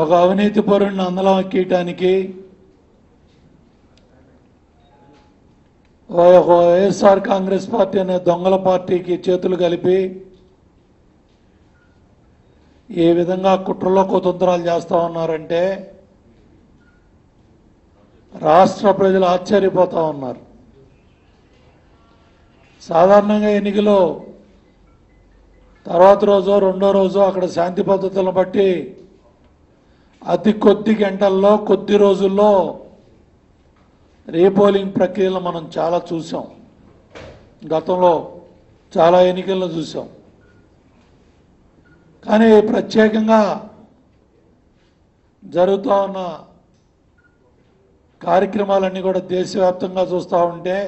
ఒక అవినీతి పరుణ్ణి అందలం ఎక్కియటానికి ఒక వైఎస్ఆర్ కాంగ్రెస్ పార్టీ అనే దొంగల పార్టీకి చేతులు కలిపి ఏ విధంగా కుట్రలో కుతంత్రాలు చేస్తా ఉన్నారంటే రాష్ట్ర ప్రజలు ఆశ్చర్యపోతా ఉన్నారు సాధారణంగా ఎన్నికలో తర్వాత రోజు రెండో రోజు అక్కడ శాంతి పద్ధతులను బట్టి అతి కొద్ది గంటల్లో కొద్ది రోజుల్లో రీపోలింగ్ ప్రక్రియలు మనం చాలా చూసాం గతంలో చాలా ఎన్నికల్లో చూసాం కానీ ప్రత్యేకంగా జరుగుతూ ఉన్న కార్యక్రమాలన్నీ కూడా దేశవ్యాప్తంగా చూస్తూ ఉంటే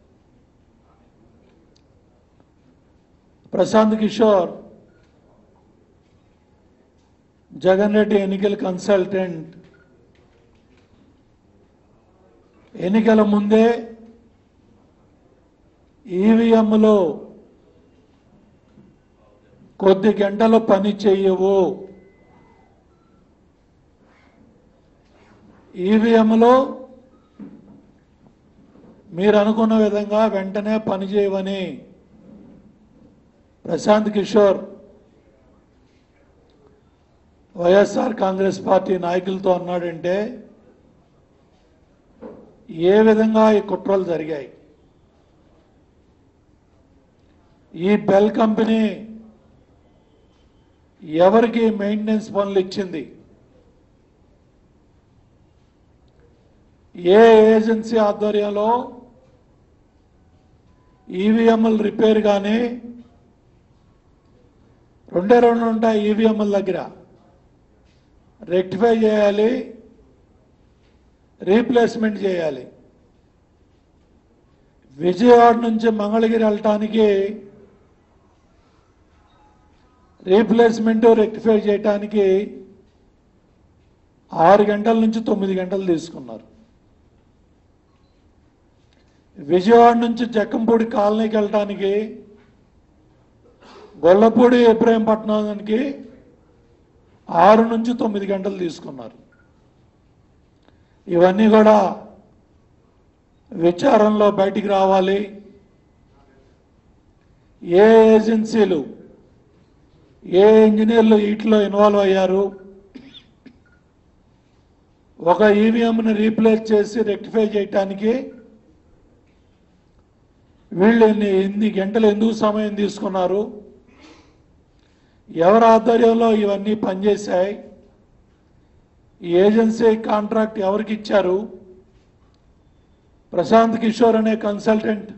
ప్రశాంత్ కిషోర్ జగన్ రెడ్డి ఎన్నికల కన్సల్టెంట్ ఎన్నికల ముందే ఈవీఎంలో కొద్ది గంటలు పని చేయవు ఈవీఎంలో మీరు అనుకున్న విధంగా వెంటనే పని చేయవని Prashant Kishor YSR Congress party నాయకులతో అన్నాడంటే ఏ విధంగా ఈ కుట్రలు జరిగాయి ఈ బెల్ కంపెనీ ఎవరికి మెయింటెనెన్స్ పనులు ఇచ్చింది ఏ ఏజెన్సీ ఆధ్వర్యంలో ఈవీఎంల రిపేర్ కానీ రెండే రెండు ఉంటాయి ఈవీఎంల దగ్గర రెక్టిఫై చేయాలి రీప్లేస్మెంట్ చేయాలి విజయవాడ నుంచి మంగళగిరి వెళ్ళటానికి రీప్లేస్మెంట్ రెక్టిఫై చేయటానికి ఆరు గంటల నుంచి తొమ్మిది గంటలు తీసుకున్నారు విజయవాడ నుంచి జక్కంపూడి కాలనీకి వెళ్ళటానికి గొల్లపూడి ఇబ్రాహీంపట్నానికి ఆరు నుంచి తొమ్మిది గంటలు తీసుకున్నారు ఇవన్నీ కూడా విచారణలో బయటికి రావాలి ఏ ఏజెన్సీలు ఏ ఇంజనీర్లు వీటిలో ఇన్వాల్వ్ అయ్యారు ఒక ఈవీఎంని రీప్లేస్ చేసి రెక్టిఫై చేయటానికి వీళ్ళు ఎన్ని ఎన్ని గంటలు ఎందుకు సమయం తీసుకున్నారు ఎవరి ఆధ్వర్యంలో ఇవన్నీ పనిచేశాయి ఈ ఏజెన్సీ కాంట్రాక్ట్ ఎవరికి ఇచ్చారు ప్రశాంత్ కిషోర్ అనే కన్సల్టెంట్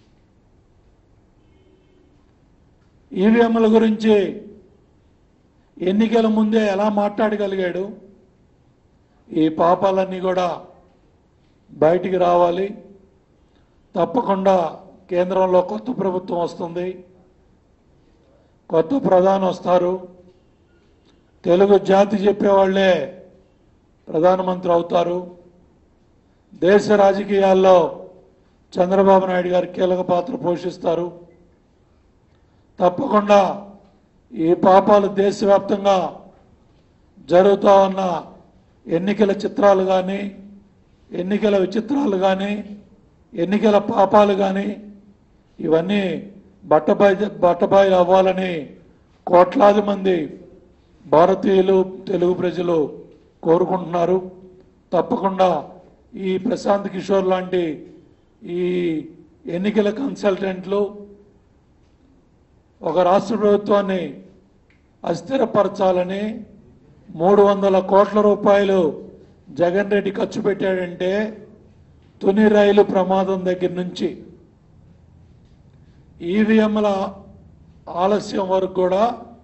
ఈవీఎంల గురించి ఎన్నికల ముందే ఎలా మాట్లాడగలిగాడు ఈ పాపాలన్నీ కూడా బయటికి రావాలి తప్పకుండా కేంద్రంలో కొత్త ప్రభుత్వం వస్తుంది కొత్త ప్రధాని వస్తారు తెలుగు జాతి చెప్పేవాళ్లే ప్రధానమంత్రి అవుతారు దేశ రాజకీయాల్లో చంద్రబాబు నాయుడు గారు కీలక పాత్ర పోషిస్తారు తప్పకుండా ఈ పాపాలు దేశవ్యాప్తంగా జరుగుతూ ఉన్న ఎన్నికల చిత్రాలు కానీ ఎన్నికల విచిత్రాలు కానీ ఎన్నికల పాపాలు కానీ ఇవన్నీ బట్టబాయి బట్టబాయి అవ్వాలని కోట్లాది మంది భారతీయులు తెలుగు ప్రజలు కోరుకుంటున్నారు తప్పకుండా ఈ ప్రశాంత్ కిషోర్ లాంటి ఈ ఎన్నికల కన్సల్టెంట్లు ఒక రాష్ట్ర ప్రభుత్వాన్ని అస్థిరపరచాలని మూడు వందల కోట్ల రూపాయలు జగన్ రెడ్డి ఖర్చు పెట్టాడంటే తుని రైలు ప్రమాదం దగ్గర నుంచి ఈవీఎంల ఆలస్యం వరకు కూడా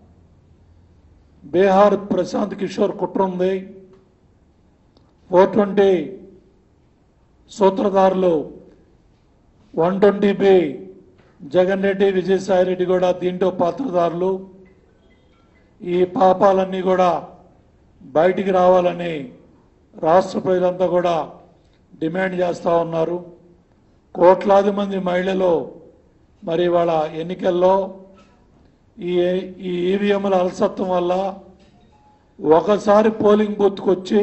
బీహార్ ప్రశాంత్ కిషోర్ కుట్ర ఉంది ఫోర్ ట్వంటీ సూత్రధారులు one twenty B Jagan Reddy Vijayasai Reddy కూడా దీంట్లో పాత్రధారులు ఈ పాపాలన్నీ కూడా బయటికి రావాలని రాష్ట్ర ప్రజలంతా కూడా డిమాండ్ చేస్తూ ఉన్నారు కోట్లాది మంది మహిళలు మరి వాళ్ళ ఎన్నికల్లో ఈ ఈ ఈవీఎంల అలసత్వం వల్ల ఒకసారి పోలింగ్ బూత్కి వచ్చి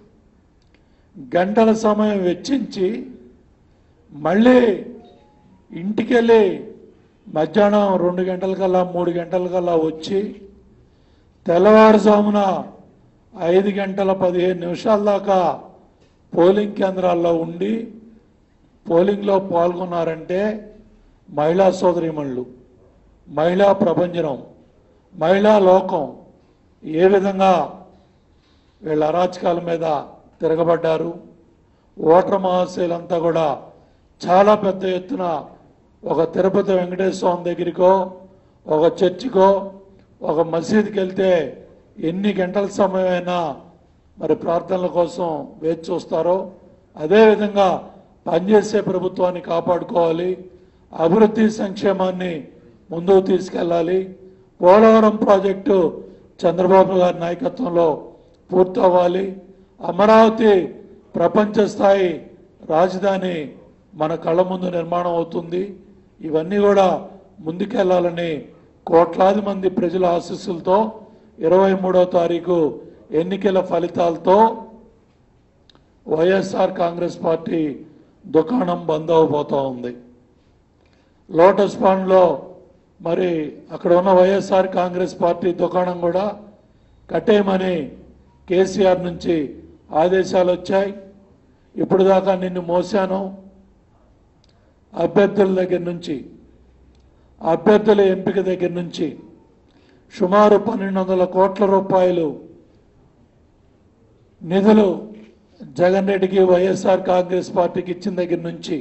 గంటల సమయం వెచ్చించి మళ్ళీ ఇంటికెళ్ళి మధ్యాహ్నం రెండు గంటలకల్లా మూడు గంటలకల్లా వచ్చి తెల్లవారుజామున ఐదు గంటల పదిహేను నిమిషాల దాకా పోలింగ్ కేంద్రాల్లో ఉండి పోలింగ్లో పాల్గొన్నారంటే మహిళా సోదరిమణులు మహిళా ప్రభంజనం మహిళా లోకం ఏ విధంగా వీళ్ళ అరాచకాల మీద తిరగబడ్డారు ఓటర్ మహాశయులంతా కూడా చాలా పెద్ద ఎత్తున ఒక తిరుపతి వెంకటేశ్వర స్వామి దగ్గరికో ఒక చర్చికో ఒక మసీదుకి వెళ్తే ఎన్ని గంటల సమయమైనా మరి ప్రార్థనల కోసం వేచి చూస్తారో అదేవిధంగా పనిచేసే ప్రభుత్వాన్ని కాపాడుకోవాలి అభివృద్ధి సంక్షేమాన్ని ముందుకు తీసుకెళ్ళాలి పోలవరం ప్రాజెక్టు చంద్రబాబు గారి నాయకత్వంలో పూర్తవ్వాలి అమరావతి ప్రపంచ స్థాయి రాజధాని మన కళ్ళ ముందు నిర్మాణం అవుతుంది ఇవన్నీ కూడా ముందుకెళ్లాలని కోట్లాది మంది ప్రజల ఆశీస్సులతో ఇరవై మూడో తారీఖు ఎన్నికల ఫలితాలతో వైఎస్ఆర్ కాంగ్రెస్ పార్టీ దుకాణం బంద్ అవబోతా ఉంది లోటస్ పాండ్లో మరి అక్కడ ఉన్న వైఎస్ఆర్ కాంగ్రెస్ పార్టీ దుకాణం కూడా కట్టేయమని కేసీఆర్ నుంచి ఆదేశాలు వచ్చాయి ఇప్పుడు దాకా నిన్ను మోసాను అభ్యర్థుల దగ్గర నుంచి అభ్యర్థుల ఎంపిక దగ్గర నుంచి సుమారు పన్నెండు వందల కోట్ల రూపాయలు నిధులు జగన్ రెడ్డికి వైఎస్ఆర్ కాంగ్రెస్ పార్టీకి ఇచ్చిన దగ్గర నుంచి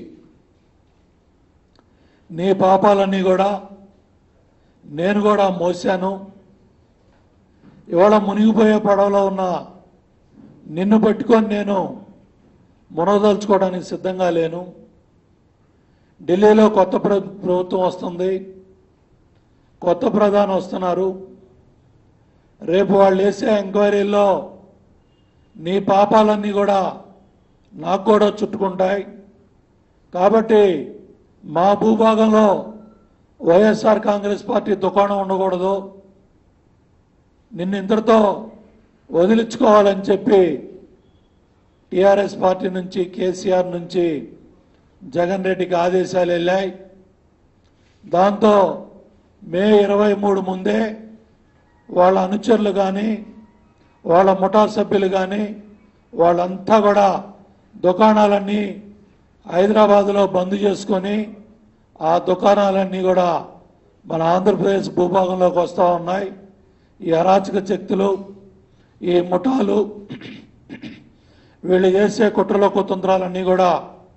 నీ పాపాలన్నీ కూడా నేను కూడా మోసాను ఇవాళ మునిగిపోయే పడవలో ఉన్న నిన్ను పట్టుకొని నేను మునగదలుచుకోవడానికి సిద్ధంగా లేను ఢిల్లీలో కొత్త ప్ర- ప్రభుత్వం వస్తుంది కొత్త ప్రధాని వస్తున్నారు రేపు వాళ్ళు వేసే ఎంక్వైరీల్లో నీ పాపాలన్నీ కూడా నాకు కూడా చుట్టుకుంటాయి కాబట్టి మా భూభాగంలో వైఎస్ఆర్ కాంగ్రెస్ పార్టీ దుకాణం ఉండకూడదు నిన్ను ఇంతటితో వదిలించుకోవాలని చెప్పి టిఆర్ఎస్ పార్టీ నుంచి కేసీఆర్ నుంచి జగన్ రెడ్డికి ఆదేశాలు వెళ్ళాయి దాంతో మే ఇరవై మూడు ముందే వాళ్ళ అనుచరులు కానీ వాళ్ళ ముఠా సభ్యులు కానీ వాళ్ళంతా కూడా దుకాణాలన్నీ హైదరాబాద్లో బంద్ చేసుకొని ఆ దుకాణాలన్నీ కూడా మన ఆంధ్రప్రదేశ్ భూభాగంలోకి వస్తూ ఉన్నాయి ఈ అరాచక శక్తులు ఈ ముఠాలు వీళ్ళు చేసే కుట్రల కుతంత్రాలన్నీ కూడా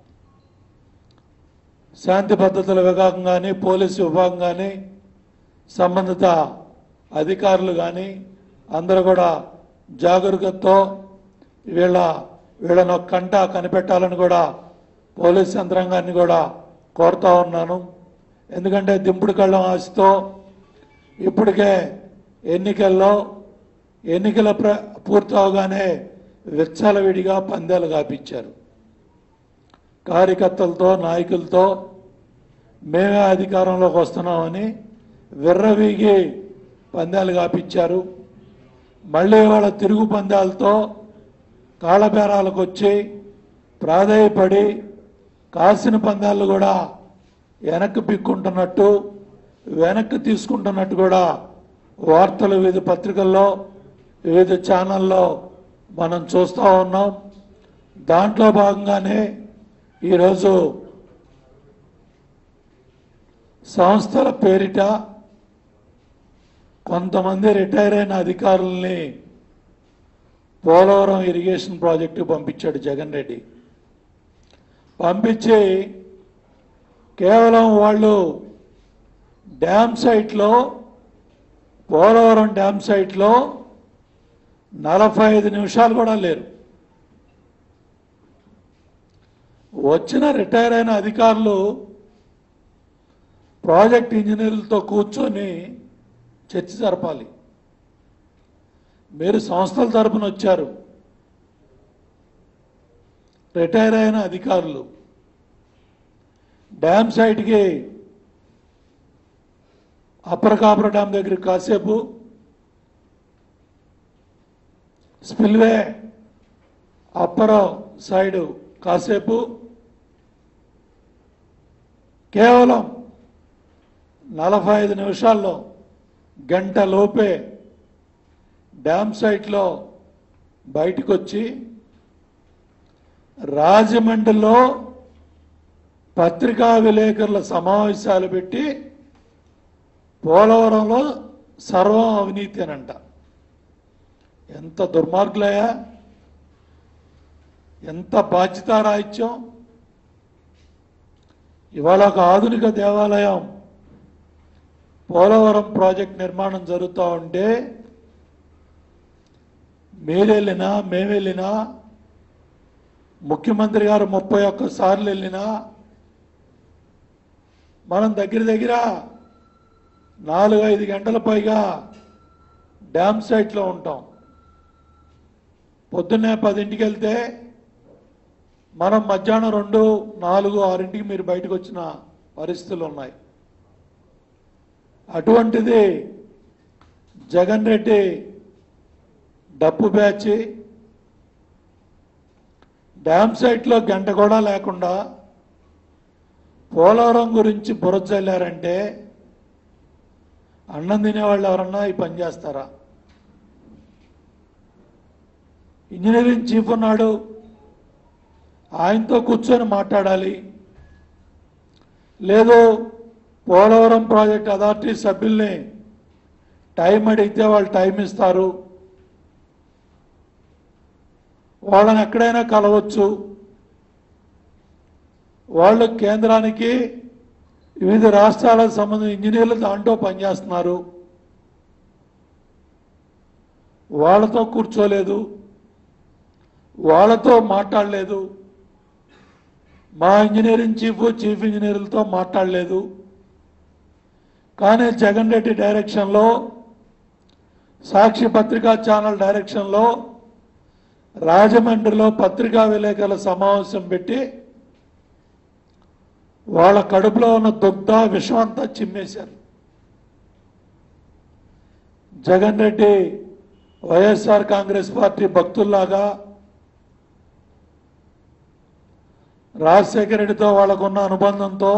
శాంతి భద్రతల విభాగం కానీ పోలీసు విభాగం కానీ సంబంధిత అధికారులు కానీ అందరూ కూడా జాగరూకతతో వీళ్ళ వీళ్ళను ఒక కంట కనిపెట్టాలని కూడా పోలీస్ యంత్రాంగాన్ని కూడా కోరుతా ఉన్నాను ఎందుకంటే దింపుడు కళ్ళం ఆశతో ఇప్పటికే ఎన్నికల్లో ఎన్నికల ప్ర పూర్తవగానే విచ్చలవిడిగా పందాలు కాపించారు కార్యకర్తలతో నాయకులతో మేమే అధికారంలోకి వస్తున్నామని విర్రవీగి పందాలు కాపించారు మళ్ళీ వాళ్ళ తిరుగు పందాలతో కాళ్ళబేరాలకు వచ్చి ప్రాధాయపడి కాసిన పందాలు కూడా వెనక్కి పిక్కుంటున్నట్టు వెనక్కి తీసుకుంటున్నట్టు కూడా వార్తలు వివిధ పత్రికల్లో వివిధ ఛానల్లో మనం చూస్తూ ఉన్నాం దాంట్లో భాగంగానే ఈరోజు సంస్థల పేరిట కొంతమంది రిటైర్ అయిన అధికారుల్ని పోలవరం ఇరిగేషన్ ప్రాజెక్టు పంపించాడు జగన్ రెడ్డి పంపించి కేవలం వాళ్ళు డ్యామ్ సైట్లో పోలవరం డ్యామ్ సైట్లో నలభై ఐదు నిమిషాలు కూడా లేరు వచ్చిన రిటైర్ అయిన అధికారులు ప్రాజెక్ట్ ఇంజనీర్లతో కూర్చొని చర్చ జరపాలి మీరు సంస్థల తరపున వచ్చారు రిటైర్ అయిన అధికారులు డ్యామ్ సైట్కి అప్పర్ కాపర్ డ్యామ్ దగ్గర కాసేపు స్పిల్వే అప్పరం సైడు కాసేపు కేవలం నలభై ఐదు నిమిషాల్లో గంట లోపే డ్యామ్ సైట్లో బయటకు వచ్చి రాజమండ్రిలో పత్రికా విలేకరుల సమావేశాలు పెట్టి పోలవరంలో సర్వం అవినీతి అనంట ఎంత దుర్మార్గులయ్యా ఎంత బాధ్యతారాహిత్యం ఇవాళ ఒక ఆధునిక దేవాలయం పోలవరం ప్రాజెక్ట్ నిర్మాణం జరుగుతూ ఉంటే మీరెళ్ళినా మేమెళ్ళినా ముఖ్యమంత్రి గారు ముప్పై ఒక్క సార్లు వెళ్ళినా మనం దగ్గర దగ్గర నాలుగు ఐదు గంటల పైగా డ్యామ్ సైట్లో ఉంటాం పొద్దున్నే పదింటికి వెళ్తే మనం మధ్యాహ్నం రెండు నాలుగు ఆరింటికి మీరు బయటకు వచ్చిన పరిస్థితులు ఉన్నాయి అటువంటిది జగన్ రెడ్డి డప్పు బ్యాచ్ డ్యామ్ సైట్లో గంట కూడా లేకుండా పోలవరం గురించి బురద చల్లారంటే అన్నం తినేవాళ్ళు ఎవరన్నా ఈ పని చేస్తారా ఇంజనీరింగ్ చీఫ్ ఉన్నాడు ఆయనతో కూర్చొని మాట్లాడాలి లేదు పోలవరం ప్రాజెక్ట్ అథారిటీ సభ్యుల్ని టైం అడిగితే వాళ్ళు టైం ఇస్తారు వాళ్ళని ఎక్కడైనా కలవచ్చు వాళ్ళు కేంద్రానికి వివిధ రాష్ట్రాలకు సంబంధించిన ఇంజనీర్లు దాంట్లో పనిచేస్తున్నారు వాళ్ళతో కూర్చోలేదు వాళ్ళతో మాట్లాడలేదు మా ఇంజనీరింగ్ చీఫ్ చీఫ్ ఇంజనీర్లతో మాట్లాడలేదు కానీ జగన్ రెడ్డి డైరెక్షన్లో సాక్షి పత్రికా ఛానల్ డైరెక్షన్లో రాజమండ్రిలో పత్రికా విలేకరుల సమావేశం పెట్టి వాళ్ళ కడుపులో ఉన్న దుగ్ధ విషం అంతా చిమ్మేశారు Jagan Reddy YSR Congress party భక్తుల్లాగా రాజశేఖర రెడ్డితో వాళ్ళకున్న అనుబంధంతో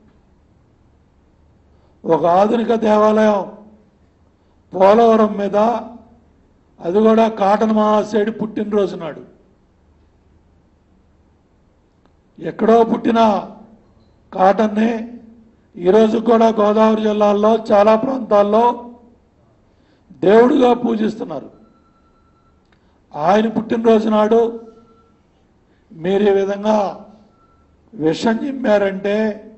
ఒక ఆధునిక దేవాలయం పోలవరం మీద అది కూడా కాటన్ మహాశయుడి పుట్టినరోజు నాడు ఎక్కడో పుట్టిన కాటన్ని ఈరోజు కూడా గోదావరి జిల్లాల్లో చాలా ప్రాంతాల్లో దేవుడిగా పూజిస్తున్నారు ఆయన పుట్టినరోజు నాడు మీరు ఈ విధంగా విషం చిమ్మారంటే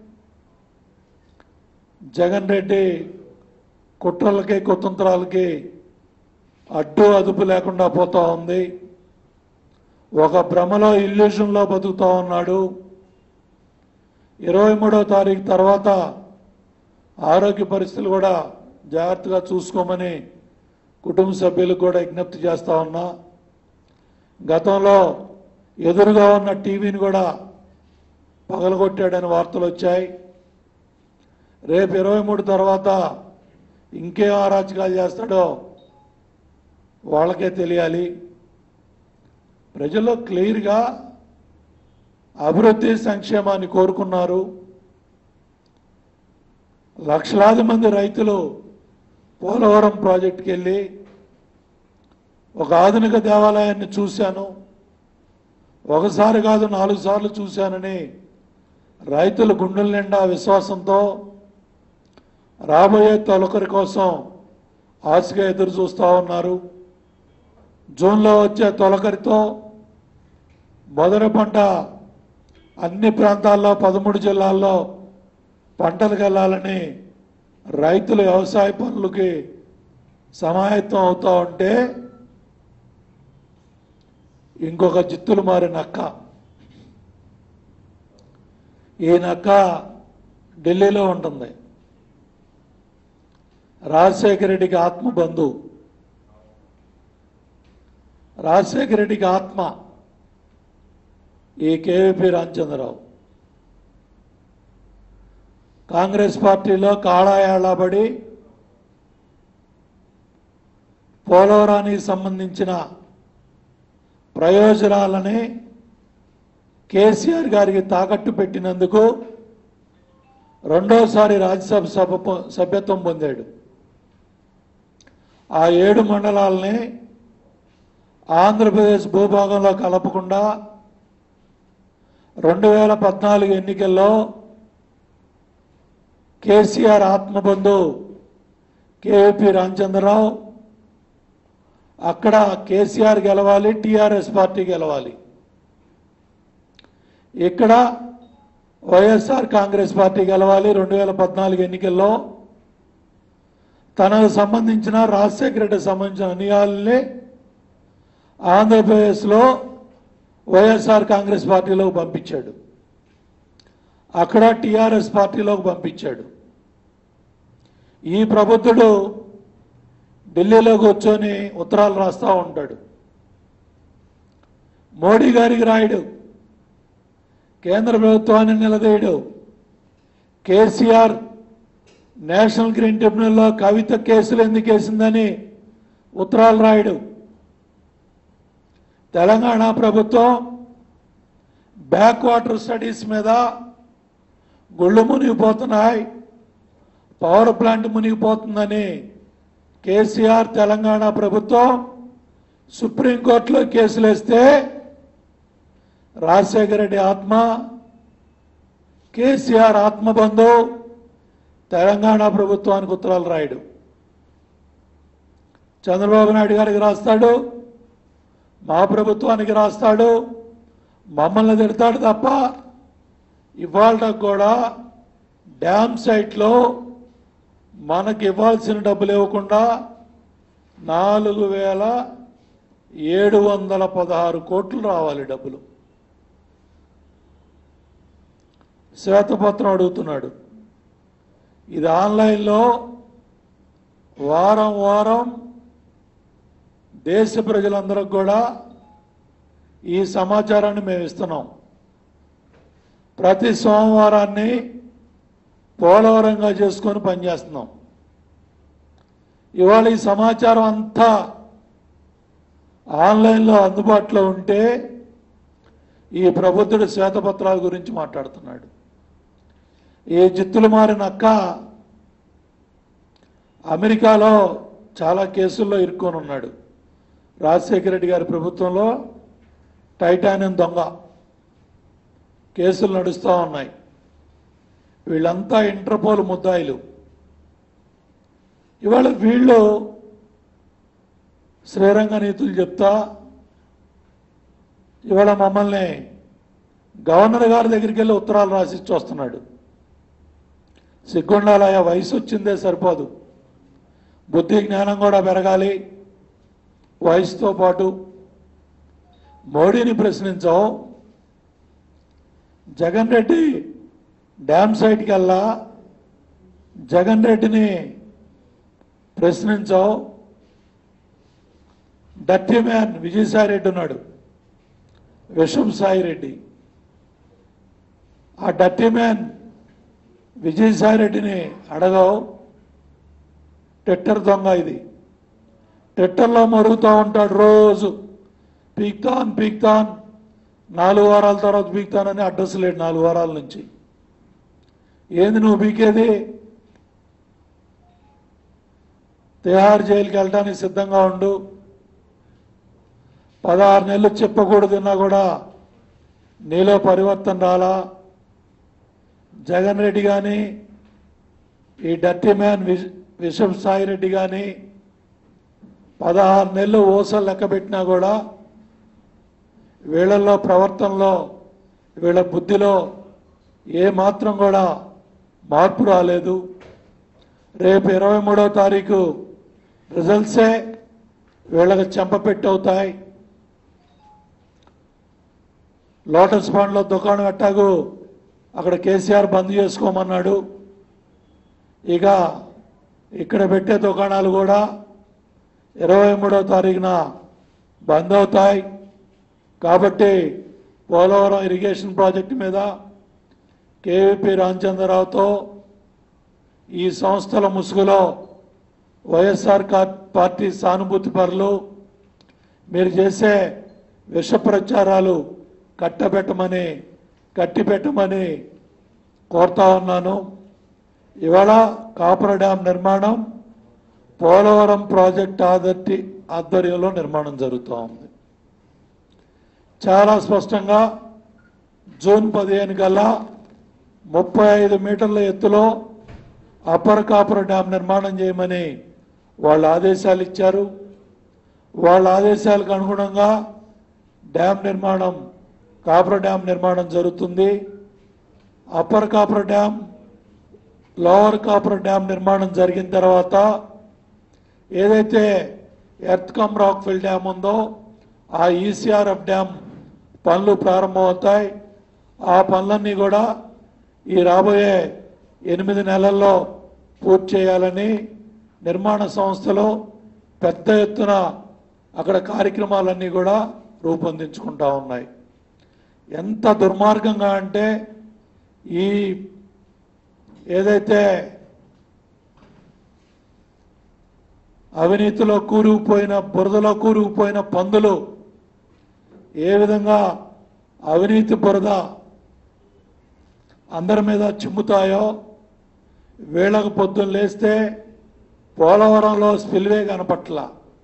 జగన్ రెడ్డి కుట్రలకి కుతంత్రాలకి అడ్డు అదుపు లేకుండా పోతా ఉంది ఒక భ్రమలో ఇల్యూషన్లో బతుకుతా ఉన్నాడు ఇరవై మూడో తారీఖు తర్వాత ఆరోగ్య పరిస్థితులు కూడా జాగ్రత్తగా చూసుకోమని కుటుంబ సభ్యులకు కూడా విజ్ఞప్తి చేస్తా ఉన్నా గతంలో ఎదురుగా ఉన్న టీవీని కూడా పగలగొట్టాడని వార్తలు వచ్చాయి రేపు ఇరవై మూడు తర్వాత ఇంకేం అరాచకాలు చేస్తాడో వాళ్ళకే తెలియాలి ప్రజల్లో క్లియర్గా అభివృద్ధి సంక్షేమాన్ని కోరుకున్నారు లక్షలాది మంది రైతులు పోలవరం ప్రాజెక్టుకి వెళ్ళి ఒక ఆధునిక దేవాలయాన్ని చూశాను ఒకసారి కాదు నాలుగు సార్లు చూశానని రైతులు గుండెల నిండా విశ్వాసంతో రాబోయే తొలకరి కోసం ఆశగా ఎదురు చూస్తూ ఉన్నారు జూన్లో వచ్చే తొలకరితో మొదటి పంట అన్ని ప్రాంతాల్లో పదమూడు జిల్లాల్లో పంటలకు వెళ్ళాలని రైతులు వ్యవసాయ పనులకి సమాయత్తం అవుతా ఉంటే ఇంకొక జిత్తులు మారి నక్క ఈ నక్క ఢిల్లీలో ఉంటుంది రాజశేఖర రెడ్డికి ఆత్మ బంధు రాజశేఖర రెడ్డికి ఆత్మ ఈ కేవీపీ రామచంద్రరావు కాంగ్రెస్ పార్టీలో కాళాయాళబడి పోలవరానికి సంబంధించిన ప్రయోజనాలని కేసీఆర్ గారికి తాకట్టు పెట్టినందుకు రెండోసారి రాజ్యసభ సభ సభ్యత్వం పొందాడు ఆ ఏడు మండలాలని ఆంధ్రప్రదేశ్ భూభాగంలో కలపకుండా రెండు వేల పద్నాలుగు ఎన్నికల్లో కేసీఆర్ ఆత్మబంధు కేవీపీ రామచంద్రరావు అక్కడ కేసీఆర్ గెలవాలి టీఆర్ఎస్ పార్టీ గెలవాలి ఇక్కడ వైఎస్ఆర్ కాంగ్రెస్ పార్టీ గెలవాలి రెండు వేల పద్నాలుగు ఎన్నికల్లో తనకు సంబంధించిన రాజశేఖర రెడ్డికి సంబంధించిన అన్యాయాలని ఆంధ్రప్రదేశ్లో వైఎస్ఆర్ కాంగ్రెస్ పార్టీలోకి పంపించాడు అక్కడ టీఆర్ఎస్ పార్టీలోకి పంపించాడు ఈ ప్రబుద్ధుడు ఢిల్లీలో కూర్చొని ఉత్తరాలు రాస్తా ఉంటాడు మోడీ గారికి రాయడు కేంద్ర ప్రభుత్వాన్ని నిలదీయడు కేసీఆర్ నేషనల్ గ్రీన్ ట్రిబ్యునల్లో కవిత కేసులు ఎందుకు వేసిందని ఉత్తరాలు రాయడు తెలంగాణ ప్రభుత్వం బ్యాక్ వాటర్ స్టడీస్ మీద గుళ్ళు మునిగిపోతున్నాయి పవర్ ప్లాంట్ మునిగిపోతుందని కేసీఆర్ తెలంగాణ ప్రభుత్వం సుప్రీంకోర్టులో కేసులు వేస్తే రాజశేఖర రెడ్డి ఆత్మ కేసీఆర్ ఆత్మబంధు తెలంగాణ ప్రభుత్వానికి ఉత్తరాలు రాయడు చంద్రబాబు నాయుడు గారికి రాస్తాడు మా ప్రభుత్వానికి రాస్తాడు మమ్మల్ని తిడతాడు తప్ప ఇవాళ కూడా డ్యామ్ సైట్లో మనకి ఇవ్వాల్సిన డబ్బులు ఇవ్వకుండా నాలుగు వేల ఏడు వందల పదహారు కోట్లు రావాలి డబ్బులు శ్వేతపత్రం అడుగుతున్నాడు ఇది ఆన్లైన్లో వారం వారం దేశ ప్రజలందరికి కూడా ఈ సమాచారాన్ని మేము ఇస్తున్నాం ప్రతి సోమవారాన్ని పోలవరంగా చేసుకొని పనిచేస్తున్నాం ఇవాళ ఈ సమాచారం అంతా ఆన్లైన్లో అందుబాటులో ఉంటే ఈ ప్రబుద్ధుడు శ్వేతపత్రాల గురించి మాట్లాడుతున్నాడు ఈ జిత్తులు మారిన అక్క అమెరికాలో చాలా కేసుల్లో ఇరుక్కొని ఉన్నాడు రాజశేఖర రెడ్డి గారి ప్రభుత్వంలో టైటానియం దొంగ కేసులు నడుస్తూ ఉన్నాయి వీళ్ళంతా ఇంటర్పోల్ ముద్దాయిలు ఇవాళ వీళ్ళు శ్రీరంగ నీతులు చెప్తా ఇవాళ మమ్మల్ని గవర్నర్ గారి దగ్గరికి వెళ్ళి ఉత్తరాలు రాసిచ్చి వస్తున్నాడు సిగ్గుండాలయ వయసు వచ్చిందే సరిపోదు బుద్ధి జ్ఞానం కూడా పెరగాలి వయసుతో పాటు మోడీని ప్రశ్నించావు జగన్ రెడ్డి డ్యామ్ సైట్కి వెళ్ళా జగన్ రెడ్డిని ప్రశ్నించావు డర్టీ మ్యాన్ విజయసాయి రెడ్డి ఉన్నాడు విషం సాయి రెడ్డి ఆ డర్టీ మ్యాన్ విజయసాయి రెడ్డిని అడగవు టెట్టర్ దొంగ ఇది టెట్టర్లో మరుగుతూ ఉంటాడు రోజు పీక్తాన్ పీక్తాన్ నాలుగు వారాల తర్వాత పీక్తానని అడ్రస్ లేడు నాలుగు వారాల నుంచి ఏంది నువ్వు పీకేది తిహార్ జైలుకి వెళ్ళడానికి సిద్ధంగా ఉండు పదహారు నెలలు చెప్పకూడదున్నా కూడా నీలో పరివర్తన రాలా జగన్ రెడ్డి కానీ ఈ డర్టీ మ్యాన్ విష్ విషం సాయి రెడ్డి కానీ పదహారు నెలలు ఓసలు లెక్క పెట్టినా కూడా వీళ్ళల్లో ప్రవర్తనలో వీళ్ళ బుద్ధిలో ఏ మాత్రం కూడా మార్పు రాలేదు రేపు ఇరవై మూడవ తారీఖు రిజల్ట్సే వీళ్ళకి చెంపపెట్టి అవుతాయి లోటస్ పాండ్లో దుకాణం ఎట్టాగు అక్కడ కేసీఆర్ బంద్ చేసుకోమన్నాడు ఇక ఇక్కడ పెట్టే దుకాణాలు కూడా ఇరవై మూడవ తారీఖున బంద్ అవుతాయి కాబట్టి పోలవరం ఇరిగేషన్ ప్రాజెక్టు మీద కేవీపీ రామచంద్రరావుతో ఈ సంస్థల ముసుగులో వైఎస్ఆర్ కా- పార్టీ సానుభూతి పరులు మీరు చేసే విష ప్రచారాలు కట్టబెట్టమని కట్టిపెట్టమని కోరుతా ఉన్నాను ఇవాళ కాపుర డ్యాం నిర్మాణం పోలవరం ప్రాజెక్ట్ ఆధర్తి ఆధ్వర్యంలో నిర్మాణం జరుగుతూ ఉంది చాలా స్పష్టంగా జూన్ పదిహేను కల్లా ముప్పై ఐదు మీటర్ల ఎత్తులో అప్పర్ కాపుర డ్యాం నిర్మాణం చేయమని వాళ్ళు ఆదేశాలు ఇచ్చారు వాళ్ళ ఆదేశాలకు అనుగుణంగా డ్యాం నిర్మాణం కాపుర డ్యాం నిర్మాణం జరుగుతుంది upper Kapura dam lower Kapura dam నిర్మాణం జరిగిన తర్వాత ఏదైతే ఎర్త్ కమ్ రాక్ఫిల్ డ్యామ్ ఉందో ఆ ఈసీఆర్ఎఫ్ డ్యామ్ పనులు ప్రారంభమవుతాయి ఆ పనులన్నీ కూడా ఈ రాబోయే ఎనిమిది నెలల్లో పూర్తి చేయాలని నిర్మాణ సంస్థలు పెద్ద ఎత్తున అక్కడ కార్యక్రమాలన్నీ కూడా రూపొందించుకుంటా ఉన్నాయి ఎంత దుర్మార్గంగా అంటే ఈ ఏదైతే అవినీతిలో కూరుకుపోయిన బురదలో కూరుకుపోయిన పందులు ఏ విధంగా అవినీతి బురద అందరి మీద చిమ్ముతాయో వీళ్ళకు పొద్దున్న లేస్తే పోలవరంలో స్పిల్వే కనపట్ల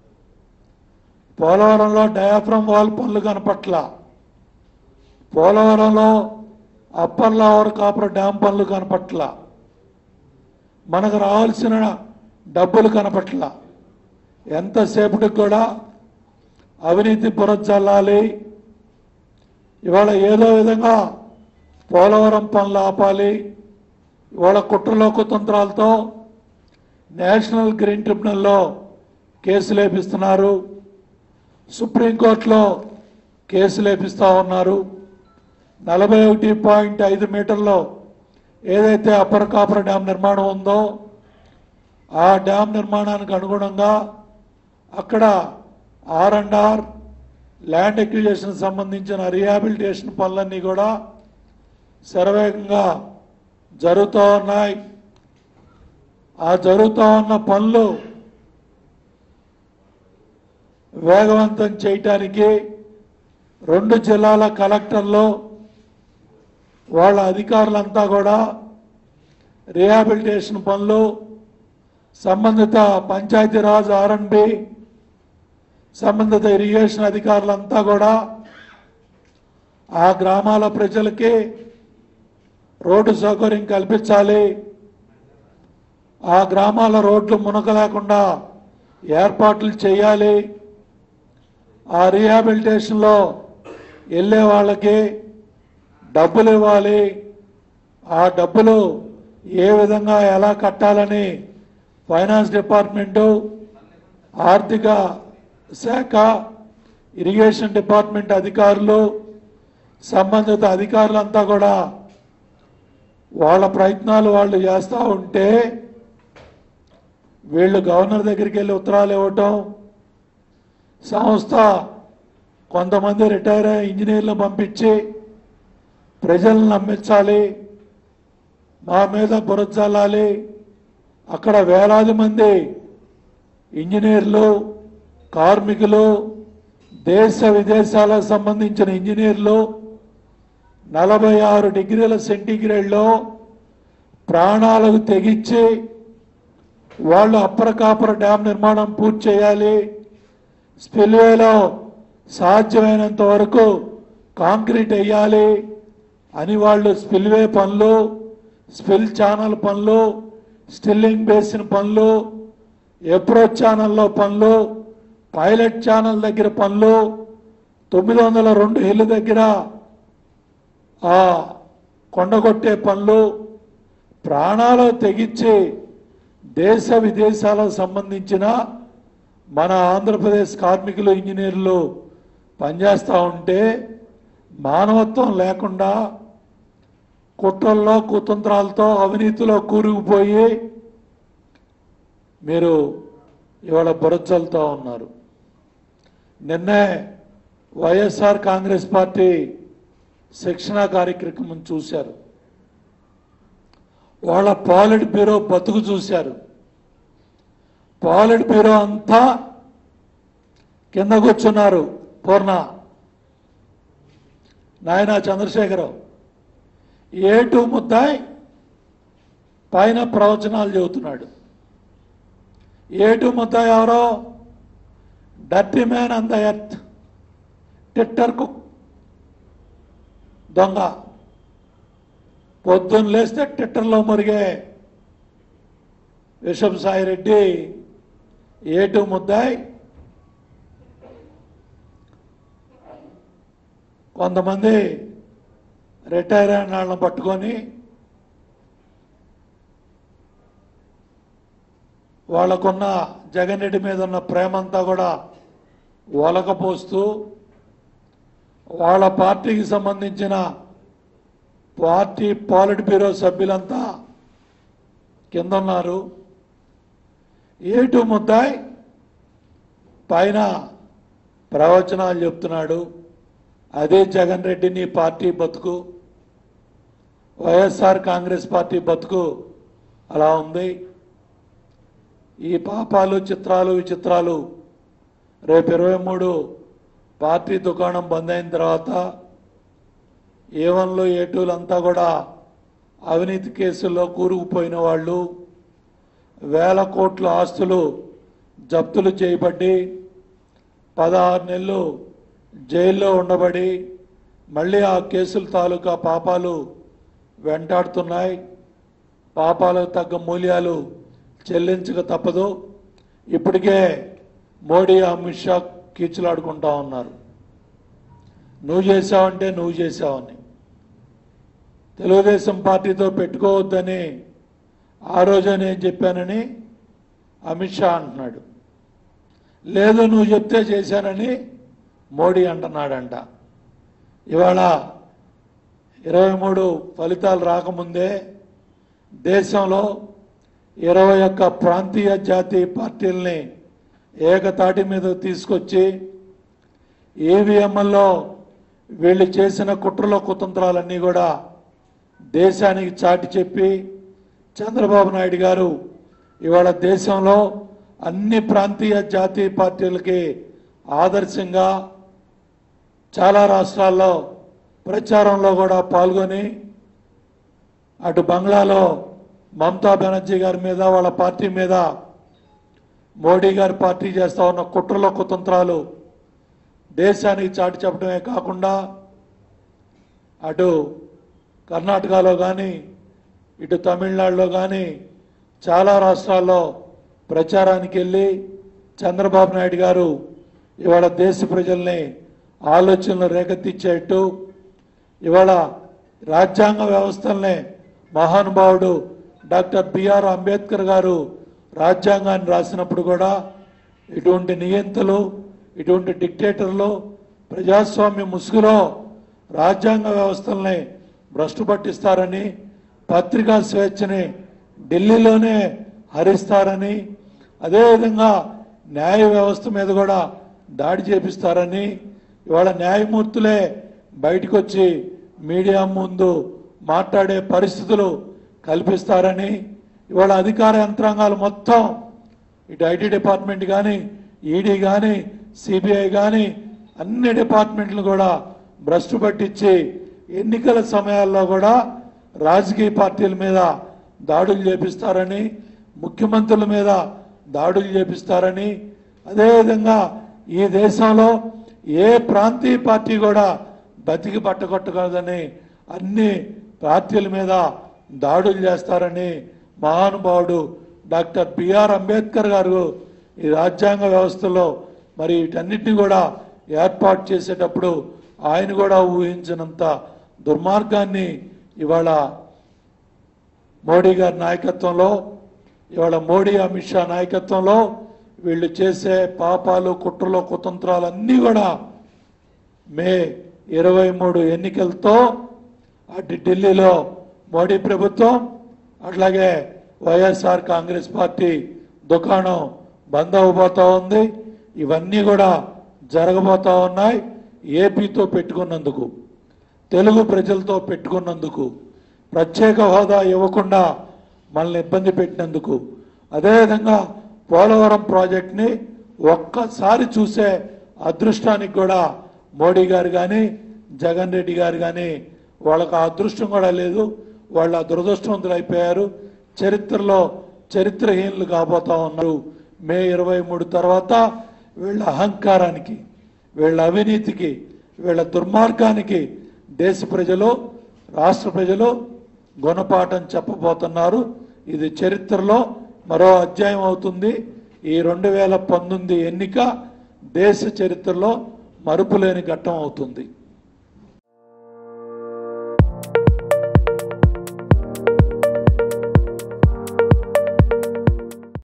పోలవరంలో డయాఫ్రమ్ వాల్ పనులు కనపట్ల పోలవరంలో అప్పర్ లావర్ కాపర్ డ్యామ్ పనులు కనపట్ల మనకు రావాల్సిన డబ్బులు కనపట్ల ఎంతసేపటికి కూడా అవినీతి బురజల్లాలి ఇవాళ ఏదో విధంగా పోలవరం పనులు ఆపాలి ఇవాళ కుట్రలో కుతంత్రాలతో నేషనల్ గ్రీన్ ట్రిబ్యునల్లో కేసులు వేపిస్తున్నారు సుప్రీంకోర్టులో కేసులు వేపిస్తా ఉన్నారు నలభై ఒకటి పాయింట్ ఐదు మీటర్లో ఏదైతే అప్పర్ కాపర్ డ్యామ్ నిర్మాణం ఉందో ఆ డ్యామ్ నిర్మాణానికి అనుగుణంగా అక్కడ R and R land acquisition సంబంధించిన రీహాబిలిటేషన్ పనులన్నీ కూడా శరవేగంగా జరుగుతూ ఉన్నాయి ఆ జరుగుతూ ఉన్న పనులు వేగవంతం చేయటానికి రెండు జిల్లాల కలెక్టర్లు వాళ్ళ అధికారులంతా కూడా రీహాబిలిటేషన్ పనులు సంబంధిత పంచాయతీరాజ్ ఆర్ఎన్బి సంబంధిత ఇరిగేషన్ అధికారులంతా కూడా ఆ గ్రామాల ప్రజలకి రోడ్డు సౌకర్యం కల్పించాలి ఆ గ్రామాల రోడ్లు మునక లేకుండా ఏర్పాట్లు చేయాలి ఆ రీహాబిలిటేషన్లో వెళ్ళే వాళ్ళకి డబ్బులు ఇవ్వాలి ఆ డబ్బులు ఏ విధంగా ఎలా కట్టాలని ఫైనాన్స్ డిపార్ట్మెంటు ఆర్థిక శాఖ ఇరిగేషన్ డిపార్ట్మెంట్ అధికారులు సంబంధిత అధికారులంతా కూడా వాళ్ళ ప్రయత్నాలు వాళ్ళు చేస్తూ ఉంటే వీళ్ళు గవర్నర్ దగ్గరికి వెళ్ళి ఉత్తరాలు ఇవ్వటం సంస్థ కొంతమంది రిటైర్ అయ్యే ఇంజనీర్లు పంపించి ప్రజలను నమ్మించాలి మా మీద బురద చల్లాలి అక్కడ వేలాది మంది ఇంజనీర్లు కార్మికులు దేశ విదేశాలకు సంబంధించిన ఇంజనీర్లు నలభై ఆరు డిగ్రీల సెంటీగ్రేడ్లో ప్రాణాలకు తెగించి వాళ్ళు అప్పర కాపర డ్యామ్ నిర్మాణం పూర్తి చేయాలి స్పిల్వేలో సాధ్యమైనంత వరకు కాంక్రీట్ వేయాలి అని వాళ్ళు స్పిల్వే పనులు స్పిల్ ఛానల్ పనులు స్టిల్లింగ్ బేసిన్ పనులు అప్రోచ్ ఛానల్లో పనులు పైలట్ ఛానల్ దగ్గర పనులు తొమ్మిది వందల రెండు హిల్ దగ్గర ఆ కొండగొట్టే పనులు ప్రాణాలు తెగించి దేశ విదేశాలకు సంబంధించిన మన ఆంధ్రప్రదేశ్ కార్మికులు ఇంజనీర్లు పనిచేస్తూ ఉంటే మానవత్వం లేకుండా కుట్రల్లో కుతంత్రాలతో అవినీతిలో కూరుకుపోయి మీరు ఇవాళ బురజల్తో ఉన్నారు నిన్నే వైఎస్ఆర్ కాంగ్రెస్ పార్టీ శిక్షణా కార్యక్రమం చూశారు వాళ్ళ పాలిట్ బ్యూరో బతుకు చూశారు పాలిట్ బ్యూరో అంతా కింద కూర్చున్నారు పూర్ణ నాయన చంద్రశేఖరరావు ఏటు ముద్దాయి పైన ప్రవచనాలు చెబుతున్నాడు ఏటు ముద్దాయి ఎవరో dirty man on the earth టిట్టర్ కుక్ దొంగ పొద్దున్న లేస్తే ట్విట్టర్లో మురిగే విషం సాయిరెడ్డి ఏటు ముద్దాయి కొంతమంది రిటైర్ అయిన వాళ్ళని పట్టుకొని వాళ్ళకున్న జగన్ రెడ్డి మీద ఉన్న ప్రేమంతా కూడా ఒలకపోస్తూ వాళ్ళ పార్టీకి సంబంధించిన పార్టీ పాలిట్ బ్యూరో సభ్యులంతా కింద ఉన్నారు ఏటు ముద్దాయి పైన ప్రవచనాలు చెప్తున్నాడు అదే జగన్ రెడ్డి నీ పార్టీ బతుకు వైఎస్ఆర్ కాంగ్రెస్ పార్టీ బతుకు అలా ఉంది ఈ పాపాలు చిత్రాలు విచిత్రాలు రేపు ఇరవై మూడు పార్టీ దుకాణం బంద్ అయిన తర్వాత ఏవన్లు ఏటూలంతా కూడా అవినీతి కేసుల్లో కూరుకుపోయిన వాళ్ళు వేల కోట్ల ఆస్తులు జప్తులు చేయబడి పదహారు నెలలు జైల్లో ఉండబడి మళ్ళీ ఆ కేసుల తాలూకా పాపాలు వెంటాడుతున్నాయి పాపాలకు తగ్గ మూల్యాలు చెల్లించక తప్పదు ఇప్పటికే మోడీ అమిత్ షా కీచులాడుకుంటా ఉన్నారు నువ్వు చేశావంటే నువ్వు చేశావని తెలుగుదేశం పార్టీతో పెట్టుకోవద్దని ఆ రోజే నేను చెప్పానని అమిత్ షా అంటున్నాడు లేదు నువ్వు చెప్తే చేశానని మోడీ అంటున్నాడంట ఇవాళ ఇరవై మూడు ఫలితాలు రాకముందే దేశంలో ఇరవై ఒక్క ప్రాంతీయ జాతీయ పార్టీల్ని ఏకతాటి మీద తీసుకొచ్చి ఈవీఎంల్లో వీళ్ళు చేసిన కుట్రల కుతంత్రాలన్నీ కూడా దేశానికి చాటి చెప్పి చంద్రబాబు నాయుడు గారు ఇవాళ దేశంలో అన్ని ప్రాంతీయ జాతీయ పార్టీలకి ఆదర్శంగా చాలా రాష్ట్రాల్లో ప్రచారంలో కూడా పాల్గొని అటు బంగ్లాలో మమతా బెనర్జీ గారి మీద వాళ్ళ పార్టీ మీద మోడీ గారి పార్టీ చేస్తా ఉన్న కుట్రల కుతంత్రాలు దేశానికి చాటి చెప్పడమే కాకుండా అటు కర్ణాటకలో కానీ ఇటు తమిళనాడులో కానీ చాలా రాష్ట్రాల్లో ప్రచారానికి వెళ్ళి చంద్రబాబు నాయుడు గారు ఇవాళ దేశ ప్రజల్ని ఆలోచనలు రేకెత్తించేట్టు ఇవాళ రాజ్యాంగ వ్యవస్థల్ని మహానుభావుడు డాక్టర్ బిఆర్ అంబేద్కర్ గారు రాజ్యాంగాన్ని రాసినప్పుడు కూడా ఇటువంటి నియంతలు ఇటువంటి డిక్టేటర్లు ప్రజాస్వామ్య ముసుగులో రాజ్యాంగ వ్యవస్థల్ని భ్రష్టు పట్టిస్తారని పత్రికా స్వేచ్ఛని ఢిల్లీలోనే హరిస్తారని అదేవిధంగా న్యాయ వ్యవస్థ మీద కూడా దాడి చేపిస్తారని ఇవాళ న్యాయమూర్తులే బయటకు వచ్చి మీడియా ముందు మాట్లాడే పరిస్థితులు కల్పిస్తారని ఇవాళ అధికార యంత్రాంగాలు మొత్తం ఇటు ఐటీ డిపార్ట్మెంట్ కానీ ఈడీ కానీ సిబిఐ కానీ అన్ని డిపార్ట్మెంట్లు కూడా భ్రష్టు పట్టించి ఎన్నికల సమయాల్లో కూడా రాజకీయ పార్టీల మీద దాడులు చేపిస్తారని ముఖ్యమంత్రుల మీద దాడులు చేపిస్తారని అదేవిధంగా ఈ దేశంలో ఏ ప్రాంతీయ పార్టీ కూడా బతికి పట్టగొట్టగలదని అన్ని పార్టీల మీద దాడులు చేస్తారని మహానుభావుడు డాక్టర్ బిఆర్ అంబేద్కర్ గారు ఈ రాజ్యాంగ వ్యవస్థలో మరి వీటన్నిటిని కూడా ఏర్పాటు చేసేటప్పుడు ఆయన కూడా ఊహించినంత దుర్మార్గాన్ని ఇవాళ మోడీ గారి నాయకత్వంలో ఇవాళ మోడీ అమిత్ షా నాయకత్వంలో వీళ్ళు చేసే పాపాలు కుట్రలు కుతంత్రాలన్నీ కూడా మే ఇరవై మూడు ఎన్నికలతో అటు ఢిల్లీలో మోడీ ప్రభుత్వం అట్లాగే వైఎస్ఆర్ కాంగ్రెస్ పార్టీ దుకాణం బంద్ అవ్వబోతా ఉంది ఇవన్నీ కూడా జరగబోతా ఉన్నాయి ఏపీతో పెట్టుకున్నందుకు తెలుగు ప్రజలతో పెట్టుకున్నందుకు ప్రత్యేక హోదా ఇవ్వకుండా మనల్ని ఇబ్బంది పెట్టినందుకు అదేవిధంగా పోలవరం ప్రాజెక్ట్ని ఒక్కసారి చూసే అదృష్టానికి కూడా మోడీ గారు కానీ జగన్ రెడ్డి గారు కానీ వాళ్ళకు ఆ అదృష్టం కూడా లేదు వాళ్ళు ఆ దురదృష్టవంతులు అయిపోయారు చరిత్రలో చరిత్రహీనులు కాబోతా ఉన్నారు మే ఇరవై మూడు తర్వాత వీళ్ళ అహంకారానికి వీళ్ళ అవినీతికి వీళ్ళ దుర్మార్గానికి దేశ ప్రజలు రాష్ట్ర ప్రజలు గుణపాఠం చెప్పబోతున్నారు ఇది చరిత్రలో మరో అధ్యాయం అవుతుంది ఈ రెండు వేల పంతొమ్మిది ఎన్నిక దేశ చరిత్రలో మరుపులేని ఘట్టం అవుతుంది